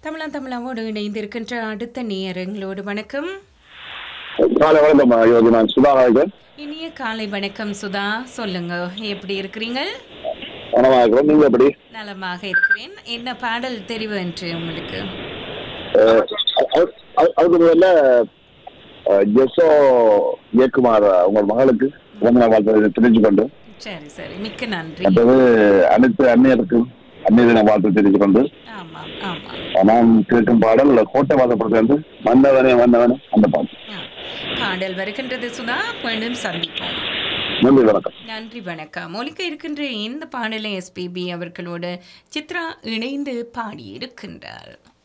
தமிழா தமிழாவோடு இணைந்திருக்கின்ற அடுத்த நேரங்களோடு வணக்கம் காலை வணக்கம் யோகி நான் சுதாகர் இனிய காலை வணக்கம் சுதா சொல்லுங்க எப்படி இருக்கிறீங்க வணக்கம் இருக்கிறோம் நீங்க எப்படி நலமாக இருக்கிறேன் என்ன பாடல் தெரிவு என்று உங்களுக்கு அஹ், அது- அது- அதுக்கு முதல்ல அஹ், ஜெசோ இயக்குமார் உங்கள் மகளுக்கு வந்தன வாழ்த்து தெரிஞ்சு கொண்டு சரி சரி மிக்க நன்றி மற்றது அனைத்து அந்நியருக்கும் அந்நிய தின வாழ்த்து தெரிஞ்சு கொண்டு ஆமாம் ஆமாம் நான் கேட்கும் பாடல் கோட்டை வாசப்படுறது வந்து வந்தவனே வந்தவனே அந்த பாட்டு ஆ. பாடல் வருகின்றது சுதா மீண்டும் சந்திப்போம் நன்றி வணக்கம் நன்றி வணக்கம் ஒலிக்க இருக்கின்ற இந்த பாடலை எஸ்பிபி அவர்களோடு சித்ரா இணைந்து பாடியிருக்கின்றார்